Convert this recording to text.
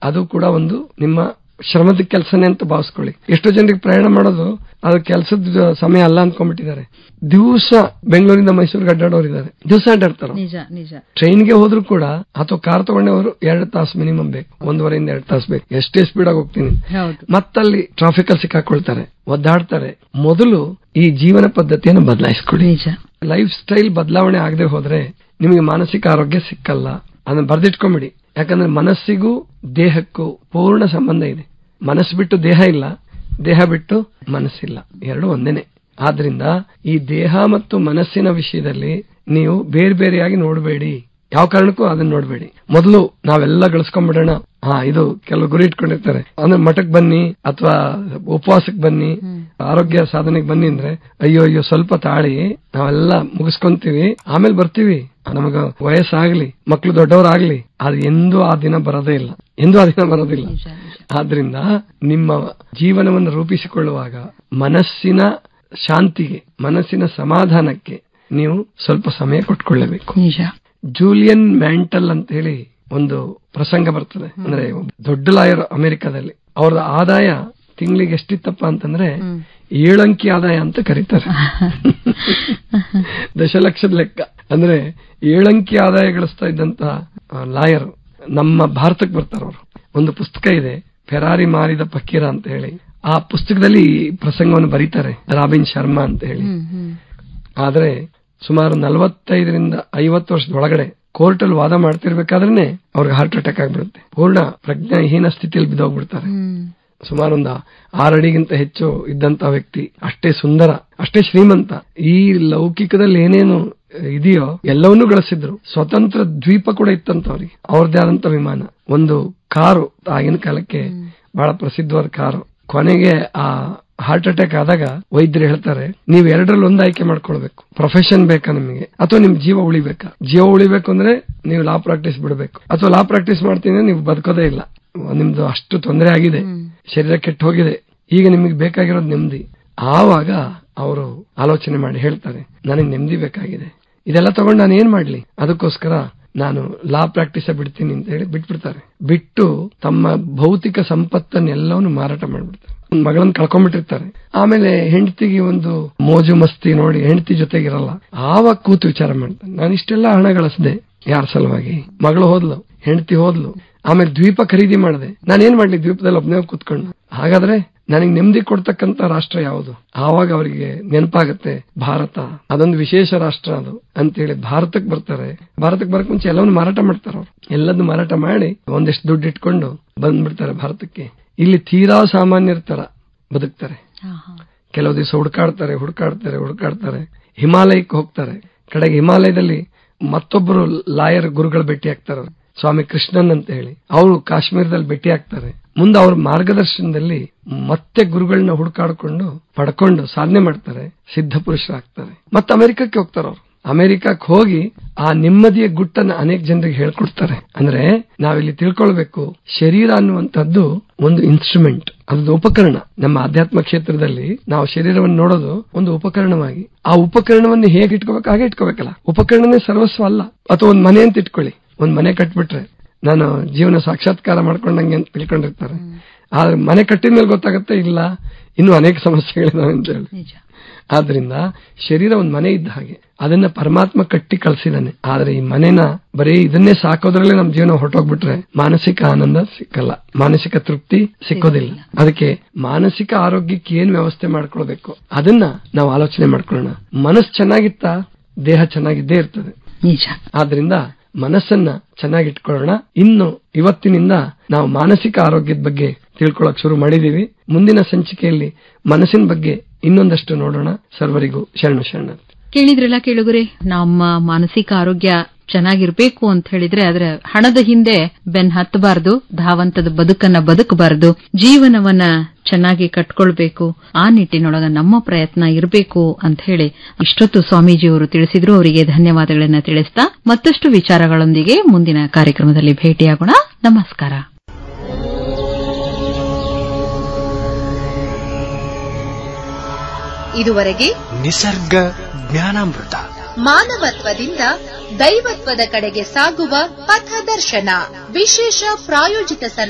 ಅದು ಕೂಡ ಒಂದು ನಿಮ್ಮ ಶ್ರಮದ ಕೆಲಸನೇ ಅಂತ ಭಾವಿಸ್ಕೊಳ್ಳಿ ಎಷ್ಟೋ ಜನರಿಗೆ ಪ್ರಯಾಣ ಮಾಡೋದು ಅದು ಕೆಲಸದ ಸಮಯ ಅಲ್ಲ ಅನ್ಕೊಂಡ್ಬಿಟ್ಟಿದ್ದಾರೆ ದಿವಸ ಬೆಂಗಳೂರಿಂದ ಮೈಸೂರಿಗೆ ಅಡ್ಡಾಡೋರಿದ್ದಾರೆ ದಿವಸ ಅಡ್ಡಾಡ್ತಾರ ನಿಜ ನಿಜ ಟ್ರೈನ್ಗೆ ಹೋದ್ರು ಕೂಡ ಅಥವಾ ಕಾರ್ ತಗೊಂಡವರು ಎರಡು ತಾಸು ಮಿನಿಮಮ್ ಬೇಕು ಒಂದೂವರೆಯಿಂದ ಎರಡು ತಾಸು ಬೇಕು ಎಷ್ಟೇ ಸ್ಪೀಡ್ ಆಗಿ ಹೋಗ್ತೀನಿ ಹೌದು ಮತ್ತಲ್ಲಿ ಟ್ರಾಫಿಕ್ ಅಲ್ಲಿ ಸಿಕ್ಕಾಕೊಳ್ತಾರೆ ಒದ್ದಾಡ್ತಾರೆ ಮೊದಲು ಈ ಜೀವನ ಪದ್ಧತಿಯನ್ನು ಬದಲಾಯಿಸ್ಕೊಳ್ಳಿ ನಿಜ ಲೈಫ್ ಸ್ಟೈಲ್ ಬದಲಾವಣೆ ಆಗದೆ ಹೋದ್ರೆ ನಿಮಗೆ ಮಾನಸಿಕ ಆರೋಗ್ಯ ಸಿಕ್ಕಲ್ಲ ಅದನ್ನ ಬರ್ದಿಟ್ಕೊಂಬಿಡಿ ಯಾಕಂದ್ರೆ ಮನಸ್ಸಿಗೂ ದೇಹಕ್ಕೂ ಪೂರ್ಣ ಸಂಬಂಧ ಇದೆ ಮನಸ್ಸು ಬಿಟ್ಟು ದೇಹ ಇಲ್ಲ ದೇಹ ಬಿಟ್ಟು ಮನಸ್ಸಿಲ್ಲ ಎರಡು ಒಂದೇನೆ ಆದ್ರಿಂದ ಈ ದೇಹ ಮತ್ತು ಮನಸ್ಸಿನ ವಿಷಯದಲ್ಲಿ ನೀವು ಬೇರೆ ಬೇರೆಯಾಗಿ ನೋಡಬೇಡಿ ಯಾವ ಕಾರಣಕ್ಕೂ ಅದನ್ನ ನೋಡಬೇಡಿ ಮೊದಲು ನಾವೆಲ್ಲ ಗಳಿಸ್ಕೊಂಡ್ಬಿಡೋಣ ಹಾ ಇದು ಕೆಲವು ಗುರಿ ಇಟ್ಕೊಂಡಿರ್ತಾರೆ ಅಂದ್ರೆ ಮಠಕ್ ಬನ್ನಿ ಅಥವಾ ಉಪವಾಸಕ್ಕೆ ಬನ್ನಿ ಆರೋಗ್ಯ ಸಾಧನೆಗೆ ಬನ್ನಿ ಅಂದ್ರೆ ಅಯ್ಯೋ ಅಯ್ಯೋ ಸ್ವಲ್ಪ ತಾಳಿ ನಾವೆಲ್ಲ ಮುಗಿಸ್ಕೊಂತೀವಿ ಆಮೇಲೆ ಬರ್ತೀವಿ ನಮಗ ವಯಸ್ಸಾಗ್ಲಿ ಮಕ್ಳು ದೊಡ್ಡವರಾಗ್ಲಿ ಅದು ಎಂದೂ ಆ ದಿನ ಬರೋದೇ ಇಲ್ಲ ಎಂದೂ ಆ ದಿನ ಬರೋದಿಲ್ಲ ನಿಜ ನಿಜ ಆದ್ರಿಂದ ನಿಮ್ಮ ಜೀವನವನ್ನು ರೂಪಿಸಿಕೊಳ್ಳುವಾಗ ಮನಸ್ಸಿನ ಶಾಂತಿಗೆ ಮನಸ್ಸಿನ ಸಮಾಧಾನಕ್ಕೆ ನೀವು ಸ್ವಲ್ಪ ಸಮಯ ಕೊಟ್ಕೊಳ್ಳಬೇಕು ನಿಜ ಜೂಲಿಯನ್ ಮ್ಯಾಂಟಲ್ ಅಂತ ಹೇಳಿ ಒಂದು ಪ್ರಸಂಗ ಬರ್ತದೆ ಅಂದ್ರೆ ಒಬ್ಬ ದೊಡ್ಡ ಲಾಯರ್ ಅಮೆರಿಕದಲ್ಲಿ ಅವ್ರದ ಆದಾಯ ತಿಂಗಳಿಗೆ ಎಷ್ಟಿತ್ತಪ್ಪ ಅಂತಂದ್ರೆ ಹ್ಮ್. ಏಳಂಕಿ ಆದಾಯ ಅಂತ ಕರೀತಾರೆ ದಶಲಕ್ಷದ ಲೆಕ್ಕ ಅಂದ್ರೆ ಏಳಂಕಿ ಆದಾಯ ಗಳಿಸ್ತಾ ಇದ್ದಂತ ಲಾಯರ್ ನಮ್ಮ ಭಾರತಕ್ಕೆ ಬರ್ತಾರ ಅವರು ಒಂದು ಪುಸ್ತಕ ಇದೆ ಫೆರಾರಿ ಮಾರಿದ ಫಕೀರ ಅಂತ ಹೇಳಿ ಆ ಪುಸ್ತಕದಲ್ಲಿ ಈ ಪ್ರಸಂಗವನ್ನು ಬರೀತಾರೆ ರಾಬಿನ್ ಶರ್ಮಾ ಅಂತ ಹೇಳಿ ಹ್ಮ್ ಹ್ಮ್ ಆದ್ರೆ ಸುಮಾರು ನಲವತ್ತೈದರಿಂದ ಐವತ್ತು ವರ್ಷದ ಒಳಗಡೆ ಕೋರ್ಟ್ ಅಲ್ಲಿ ವಾದ ಮಾಡ್ತಿರ್ಬೇಕಾದ್ರೆ ಅವ್ರಿಗೆ ಹಾರ್ಟ್ ಅಟ್ಯಾಕ್ ಆಗ್ಬಿಡುತ್ತೆ ಪೂರ್ಣ ಪ್ರಜ್ಞಾಹೀನ ಸ್ಥಿತಿಯಲ್ಲಿ ಬಿದ್ದೋಗ್ಬಿಡ್ತಾರೆ ಹ್ಮ್ ಸುಮಾರು ಒಂದು ಆರು ಅಡಿಗಿಂತ ಹೆಚ್ಚು ಇದ್ದಂತ ವ್ಯಕ್ತಿ ಅಷ್ಟೇ ಸುಂದರ ಅಷ್ಟೇ ಶ್ರೀಮಂತ ಈ ಲೌಕಿಕದಲ್ಲಿ ಏನೇನು ಇದೆಯೋ ಎಲ್ಲವನ್ನೂ ಗಳಿಸಿದ್ರು ಸ್ವತಂತ್ರ ದ್ವೀಪ ಕೂಡ ಇತ್ತಂತ ಅವ್ರಿಗೆ ಅವ್ರದ್ದೇ ಆದಂತ ವಿಮಾನ ಒಂದು ಕಾರು ಆಗಿನ ಕಾಲಕ್ಕೆ ಬಹಳ ಪ್ರಸಿದ್ಧವಾದ ಕಾರು ಕೊನೆಗೆ ಆ ಹಾರ್ಟ್ ಅಟ್ಯಾಕ್ ಆದಾಗ ವೈದ್ಯರು ಹೇಳ್ತಾರೆ ನೀವು ಎರಡರಲ್ಲಿ ಒಂದು ಆಯ್ಕೆ ಮಾಡ್ಕೊಳ್ಬೇಕು ಪ್ರೊಫೆಷನ್ ಬೇಕಾ ನಿಮಗೆ ಅಥವಾ ನಿಮ್ ಜೀವ ಉಳಿಬೇಕಾ ಜೀವ ಉಳಿಬೇಕು ಅಂದ್ರೆ ನೀವು ಲಾ ಪ್ರಾಕ್ಟೀಸ್ ಬಿಡಬೇಕು ಅಥವಾ ಲಾ ಪ್ರಾಕ್ಟೀಸ್ ಮಾಡ್ತೀನಿ ಅಂದ್ರೆ ನೀವು ಬದುಕೋದೇ ಇಲ್ಲ ನಿಮ್ದು ಅಷ್ಟು ತೊಂದರೆ ಆಗಿದೆ ಶರೀರ ಕೆಟ್ಟು ಹೋಗಿದೆ ಈಗ ನಿಮಗೆ ಬೇಕಾಗಿರೋದು ನೆಮ್ಮದಿ ಆವಾಗ ಅವರು ಆಲೋಚನೆ ಮಾಡಿ ಹೇಳ್ತಾರೆ ನನಗೆ ನೆಮ್ಮದಿ ಬೇಕಾಗಿದೆ ಇದೆಲ್ಲ ತಗೊಂಡು ನಾನು ಏನ್ ಮಾಡ್ಲಿ ಅದಕ್ಕೋಸ್ಕರ ನಾನು ಲಾ ಪ್ರಾಕ್ಟೀಸ್ ಬಿಡ್ತೀನಿ ಅಂತ ಹೇಳಿ ಬಿಟ್ಬಿಡ್ತಾರೆ ಬಿಟ್ಟು ತಮ್ಮ ಭೌತಿಕ ಸಂಪತ್ತನ್ನೆಲ್ಲವನ್ನು ಮಾರಾಟ ಮಾಡ್ಬಿಡ್ತಾರೆ ಒಂದ್ ಮಗಳನ್ನ ಕಳ್ಕೊಂಡ್ಬಿಟ್ಟಿರ್ತಾರೆ ಆಮೇಲೆ ಹೆಂಡತಿಗೆ ಒಂದು ಮೋಜು ಮಸ್ತಿ ನೋಡಿ ಹೆಂಡತಿ ಜೊತೆಗಿರಲ್ಲ ಆವಾಗ ಕೂತು ವಿಚಾರ ಮಾಡ್ತಾನೆ ನಾನು ಇಷ್ಟೆಲ್ಲ ಹಣ ಗಳಿಸ್ದೆ ಯಾರ ಸಲುವಾಗಿ ಮಗಳು ಹೋದ್ಲು ಹೆಂಡತಿ ಹೋದ್ಲು ಆಮೇಲೆ ದ್ವೀಪ ಖರೀದಿ ಮಾಡಿದೆ ನಾನೇನ್ ಮಾಡ್ಲಿ ದ್ವೀಪದಲ್ಲಿ ಒಬ್ಬನೇ ಕೂತ್ಕೊಂಡು ಹಾಗಾದ್ರೆ ನನಗೆ ನೆಮ್ಮದಿ ಕೊಡ್ತಕ್ಕಂತ ರಾಷ್ಟ್ರ ಯಾವುದು ಆವಾಗ ಅವರಿಗೆ ನೆನಪಾಗತ್ತೆ ಭಾರತ ಅದೊಂದು ವಿಶೇಷ ರಾಷ್ಟ್ರ ಅದು ಅಂತೇಳಿ ಭಾರತಕ್ಕೆ ಬರ್ತಾರೆ ಭಾರತಕ್ಕೆ ಬರಕ್ ಮುಂಚೆ ಎಲ್ಲವನ್ನು ಮಾರಾಟ ಮಾಡ್ತಾರೆ ಅವ್ರು ಎಲ್ಲದನ್ನು ಮಾರಾಟ ಮಾಡಿ ಒಂದಿಷ್ಟು ದುಡ್ಡು ಇಟ್ಕೊಂಡು ಬಂದ್ಬಿಡ್ತಾರೆ ಭಾರತಕ್ಕೆ ಇಲ್ಲಿ ತೀರಾ ಸಾಮಾನ್ಯರ ತರ ಬದುಕ್ತಾರೆ ಹಾ, ಹಾ. ಕೆಲವು ದಿವಸ ಹುಡುಕಾಡ್ತಾರೆ ಹುಡುಕಾಡ್ತಾರೆ ಹುಡುಕಾಡ್ತಾರೆ ಹಿಮಾಲಯಕ್ಕೆ ಹೋಗ್ತಾರೆ ಕಡೆಗೆ ಹಿಮಾಲಯದಲ್ಲಿ ಮತ್ತೊಬ್ಬರು ಲಾಯರ್ ಗುರುಗಳು ಭೇಟಿ ಆಗ್ತಾರೆ ಅವ್ರು. ಸ್ವಾಮಿ ಕೃಷ್ಣನ್ ಅಂತ ಹೇಳಿ ಅವರು ಕಾಶ್ಮೀರದಲ್ಲಿ ಭೇಟಿ ಆಗ್ತಾರೆ ಮುಂದೆ ಅವ್ರ ಮಾರ್ಗದರ್ಶನದಲ್ಲಿ ಮತ್ತೆ ಗುರುಗಳನ್ನ ಹುಡುಕಾಡ್ಕೊಂಡು ಪಡ್ಕೊಂಡು ಸಾಧನೆ ಮಾಡ್ತಾರೆ ಸಿದ್ಧ ಪುರುಷರಾಗ್ತಾರೆ ಮತ್ತೆ ಅಮೆರಿಕಕ್ಕೆ ಹೋಗ್ತಾರೆ ಅವರು ಅಮೆರಿಕಕ್ಕೆ ಹೋಗಿ ಆ ನೆಮ್ಮದಿಯ ಗುಟ್ಟನ್ನ ಅನೇಕ ಜನರಿಗೆ ಹೇಳ್ಕೊಡ್ತಾರೆ ಅಂದ್ರೆ ನಾವಿಲ್ಲಿ ತಿಳ್ಕೊಳ್ಬೇಕು ಶರೀರ ಅನ್ನುವಂಥದ್ದು ಒಂದು ಇನ್ಸ್ಟ್ರೂಮೆಂಟ್ ಅದೊಂದು ಉಪಕರಣ ನಮ್ಮ ಆಧ್ಯಾತ್ಮ ಕ್ಷೇತ್ರದಲ್ಲಿ ನಾವು ಶರೀರವನ್ನು ನೋಡೋದು ಒಂದು ಉಪಕರಣವಾಗಿ ಆ ಉಪಕರಣವನ್ನು ಹೇಗೆ ಇಟ್ಕೋಬೇಕು ಹಾಗೆ ಇಟ್ಕೋಬೇಕಲ್ಲ ಉಪಕರಣನೇ ಸರ್ವಸ್ವ ಅಲ್ಲ ಅಥವಾ ಒಂದ್ ಮನೆ ಅಂತ ಇಟ್ಕೊಳ್ಳಿ ಒಂದ್ ಮನೆ ಕಟ್ಬಿಟ್ರೆ ನಾನು ಜೀವನ ಸಾಕ್ಷಾತ್ಕಾರ ಮಾಡ್ಕೊಂಡಂಗೆ ಅಂತ ತಿಳ್ಕೊಂಡಿರ್ತಾರೆ ಆದ್ರೆ ಮನೆ ಕಟ್ಟಿದ ಮೇಲೆ ಗೊತ್ತಾಗುತ್ತೆ ಇಲ್ಲ ಇನ್ನೂ ಅನೇಕ ಸಮಸ್ಯೆಗಳಿದಾವೆ ಅಂತ ಹೇಳಿ ನಿಜ ಆದ್ರಿಂದ ಶರೀರ ಒಂದ್ ಮನೆ ಇದ್ದ ಹಾಗೆ ಅದನ್ನ ಪರಮಾತ್ಮ ಕಟ್ಟಿ ಕಳ್ಸಿದಾನೆ ಆದ್ರೆ ಈ ಮನೆನ ಬರೀ ಇದನ್ನೇ ಸಾಕೋದ್ರಲ್ಲೇ ನಮ್ ಜೀವನ ಹೊರಟೋಗ್ಬಿಟ್ರೆ ಮಾನಸಿಕ ಆನಂದ ಸಿಕ್ಕಲ್ಲ ಮಾನಸಿಕ ತೃಪ್ತಿ ಸಿಕ್ಕೋದಿಲ್ಲ ಅದಕ್ಕೆ ಮಾನಸಿಕ ಆರೋಗ್ಯಕ್ಕೆ ಏನ್ ವ್ಯವಸ್ಥೆ ಮಾಡ್ಕೊಳ್ಬೇಕು ಅದನ್ನ ನಾವು ಆಲೋಚನೆ ಮಾಡ್ಕೊಳ್ಳೋಣ ಮನಸ್ಸು ಚೆನ್ನಾಗಿತ್ತಾ ದೇಹ ಚೆನ್ನಾಗಿದ್ದೇ ಇರ್ತದೆ ನಿಜ ಆದ್ರಿಂದ ಮನಸ್ಸನ್ನ ಚೆನ್ನಾಗಿಟ್ಕೊಳ್ಳೋಣ ಇನ್ನು ಇವತ್ತಿನಿಂದ ನಾವು ಮಾನಸಿಕ ಆರೋಗ್ಯದ ಬಗ್ಗೆ ತಿಳ್ಕೊಳಕ್ ಶುರು ಮಾಡಿದೀವಿ ಮುಂದಿನ ಸಂಚಿಕೆಯಲ್ಲಿ ಮನಸ್ಸಿನ ಬಗ್ಗೆ ಇನ್ನೊಂದಷ್ಟು ನೋಡೋಣ ಸರ್ವರಿಗೂ ಶರಣು ಶರಣ ಕೇಳಿದ್ರಲ್ಲ ಕೇಳುಗರೆ ನಮ್ಮ ಮಾನಸಿಕ ಆರೋಗ್ಯ ಚೆನ್ನಾಗಿರ್ಬೇಕು ಅಂತ ಹೇಳಿದ್ರೆ ಆದ್ರೆ ಹಣದ ಹಿಂದೆ ಬೆನ್ ಹತ್ತಬಾರದು ಧಾವಂತದ ಬದುಕನ್ನ ಬದುಕಬಾರದು ಜೀವನವನ್ನ ಚೆನ್ನಾಗಿ ಕಟ್ಕೊಳ್ಬೇಕು ಆ ನಿಟ್ಟಿನೊಳಗ ನಮ್ಮ ಪ್ರಯತ್ನ ಇರಬೇಕು ಅಂತ ಹೇಳಿ ಇಷ್ಟೊತ್ತು ಸ್ವಾಮೀಜಿಯವರು ತಿಳಿಸಿದ್ರು ಅವರಿಗೆ ಧನ್ಯವಾದಗಳನ್ನ ತಿಳಿಸ್ತಾ ಮತ್ತಷ್ಟು ವಿಚಾರಗಳೊಂದಿಗೆ ಮುಂದಿನ ಕಾರ್ಯಕ್ರಮದಲ್ಲಿ ಭೇಟಿಯಾಗೋಣ ನಮಸ್ಕಾರ ಇದುವರೆಗೆ ನಿಸರ್ಗ ಜ್ಞಾನಾಮೃತ ಮಾನವತ್ವದಿಂದ ದೈವತ್ವದ ಕಡೆಗೆ ಸಾಗುವ ಪಥದರ್ಶನ ವಿಶೇಷ ಪ್ರಾಯೋಜಿತ